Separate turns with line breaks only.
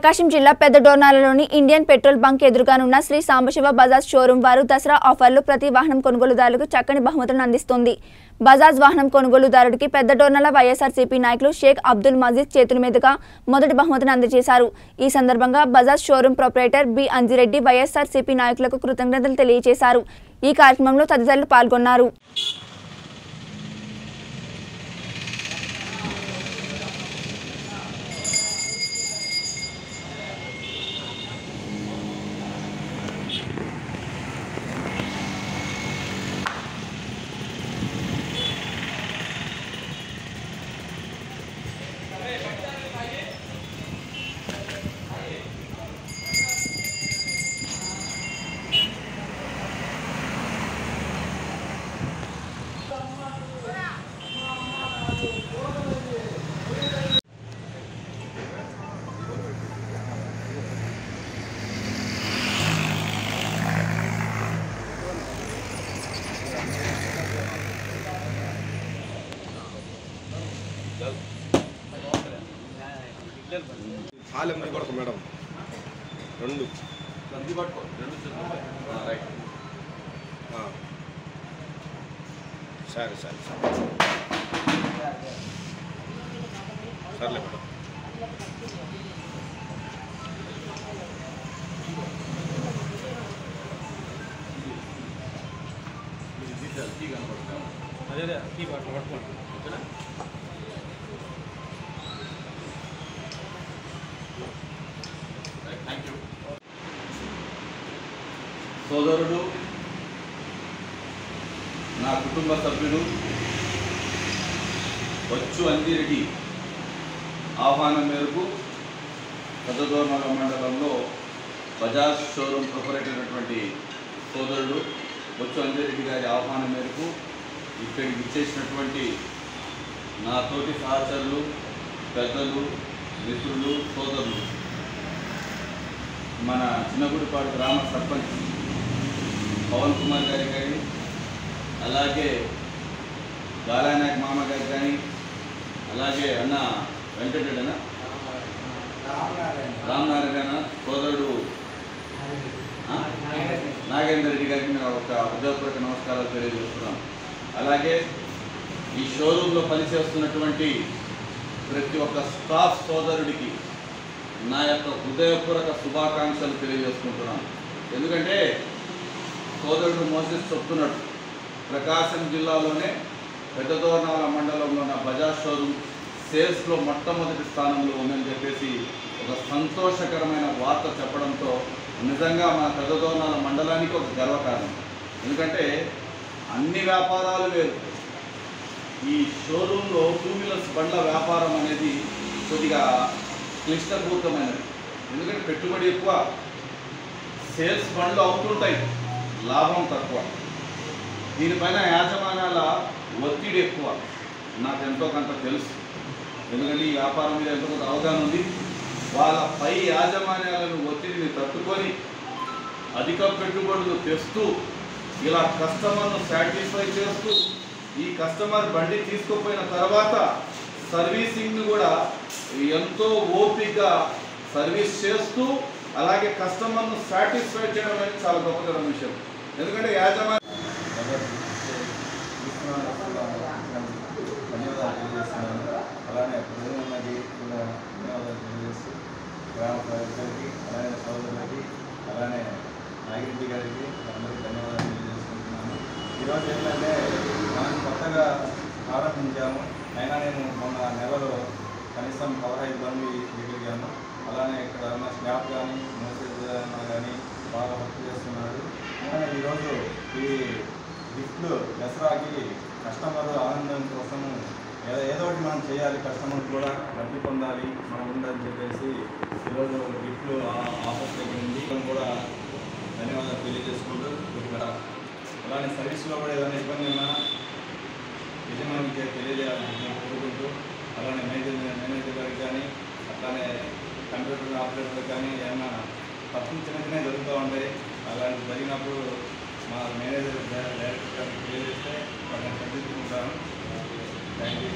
ప్రకాశం జిల్లా పెద్ద డోర్నాలలోని ఇండియన్ పెట్రోల్ బంక్ ఎదురుగానున్న శ్రీ సాంబశివ బజాజ్ షోరూం వారు దసరా ఆఫర్లు ప్రతి వాహనం కొనుగోలుదారులకు చక్కని బహుమతులను అందిస్తుంది బజాజ్ వాహనం కొనుగోలుదారుడికి పెద్ద డోర్నాల వైఎస్ఆర్సీపీ నాయకులు షేక్ అబ్దుల్ మజీద్ చేతుల మీదుగా మొదటి బహుమతిని అందజేశారు ఈ సందర్భంగా Bajaj showroom proprietor B Anjireddy YSRCP నాయకులకు కృతజ్ఞతలు తెలియజేశారు ఈ కార్యక్రమంలో తదితరులు పాల్గొన్నారు
చాలు ఎమ్మెల్యే కొడక మేడం రెండు ఆ. సరే సరే సరే సర్లే మేడం
అదే అదే కీ పట్టు పట్టుకోండి ఓకేనా
సోదరుడు నా కుటుంబ సభ్యుడు వచ్చు అంజిరెడ్డి ఆహ్వానం మేరకు పెద్దదోర్మల మండలంలో బజాజ్ షోరూమ్ ప్రొపరేటర్ అయినటువంటి సోదరుడు బొచ్చు అంజిరెడ్డి గారి ఆహ్వానం మేరకు ఇక్కడికి ఇచ్చేసినటువంటి నా తోటి సహచరులు పెద్దలు మిత్రులు సోదరులు మన చిన్నగుడిపాడు గ్రామ సర్పంచ్ పవన్ కుమార్ గారికి కానీ అలాగే గాలానాయక్ మామ గారికి కానీ అలాగే అన్న వెంకటరెడ్డి రామనారాయణ సోదరుడు ఆ? నాగేందర్ రెడ్డి గారికి నేను ఒక ఉద్యోగపూర్వక నమస్కారాలు తెలియజేస్తున్నాను అలాగే ఈ షోరూంలో పనిచేస్తున్నటువంటి ప్రతి ఒక్క స్టాఫ్ సోదరుడికి నా యొక్క హృదయపూర్వక శుభాకాంక్షలు తెలియజేసుకుంటున్నాను ఎందుకంటే సోదరుడు మోసెస్ చెప్తున్నాడు ప్రకాశం జిల్లాలోనే పెద్దదోర్నాల మండలంలో ఉన్న బజాజ్ షోరూమ్ సేల్స్లో మొట్టమొదటి స్థానంలో ఉందని చెప్పేసి ఒక సంతోషకరమైన వార్త చెప్పడంతో నిజంగా మన పెద్దదోర్నాల మండలానికి ఒక గర్వకారణం ఎందుకంటే అన్ని వ్యాపారాలు వేరు ఈ షోరూంలో టూ వీలర్స్ బండ్ల వ్యాపారం అనేది కొద్దిగా క్లిష్టపూరితమైనది ఎందుకంటే పెట్టుబడి ఎక్కువ సేల్స్ బండ్లు అవుతుంటాయి లాభం తక్కువ దీనిపైన యాజమాన్యాల ఒత్తిడి ఎక్కువ నాకు ఎంతో కొంత తెలుసు ఎందుకంటే ఈ వ్యాపారం మీద ఎంతో కొంత అవగాహన ఉంది వాళ్ళ పై యాజమాన్యాలను ఒత్తిడిని తట్టుకొని అధిక పెట్టుబడులు తెస్తూ ఇలా కస్టమర్ను సాటిస్ఫై చేస్తూ ఈ కస్టమర్ బండి తీసుకుపోయిన తర్వాత సర్వీసింగ్ను కూడా ఎంతో ఓపికగా సర్వీస్ చేస్తూ అలాగే కస్టమర్ను సాటిస్ఫై చేయడం అనేది చాలా గొప్పతరం విషయం ఎందుకంటే యాజమాన్య
ధన్యవాదాలు తెలియజేస్తున్నాను అలానే ప్రజలకి కూడా ధన్యవాదాలు తెలియజేస్తూ గ్రామ ప్రజలకి అలానే సోదరులకి అలానే నాగిరెడ్డి గారికి అందరికీ ధన్యవాదాలు తెలియజేసుకుంటున్నాను ఈరోజు ఏంటంటే మనం కొత్తగా ప్రారంభించాము అయినా నేను మొన్న నెలలో కనీసం పదహైదు బండ్లు దిగలిగాను అలానే ఇక్కడ ఉన్న స్టాఫ్ కానీ మెసేజ్ కానీ బాగా వర్క్ చేస్తున్నాడు అలానే ఈరోజు ఈ గిఫ్ట్లు దసరాకి కస్టమర్ ఆనందం కోసం ఏదో ఏదో ఒకటి మనం చేయాలి కస్టమర్ కూడా లబ్ధి పొందాలి మనం ఉందని చెప్పేసి ఈరోజు గిఫ్ట్లు ఆ- ఆఫర్స్ దగ్గర ఉంది మనం కూడా ధన్యవాదాలు తెలియజేసుకుంటూ ఇక్కడ అలానే సర్వీస్లో కూడా ఏదైనా ఇబ్బంది ఉన్నా యజమానికి తెలియజేయాలని నేను కోరుకుంటూ అలానే మేనేజర్ మేనేజర్ గారికి కానీ అట్లానే కంప్యూటర్ ఆపరేటర్ కానీ ఏమన్నా తప్పులు చిన్న చిన్నవి జరుగుతూ ఉంటాయి అలాంటి జరిగినప్పుడు మా మేనేజర్ డైరెక్టర్ గారికి తెలియజేస్తే వాళ్ళని సరిదిద్దుకుంటాను థ్యాంక్ యూ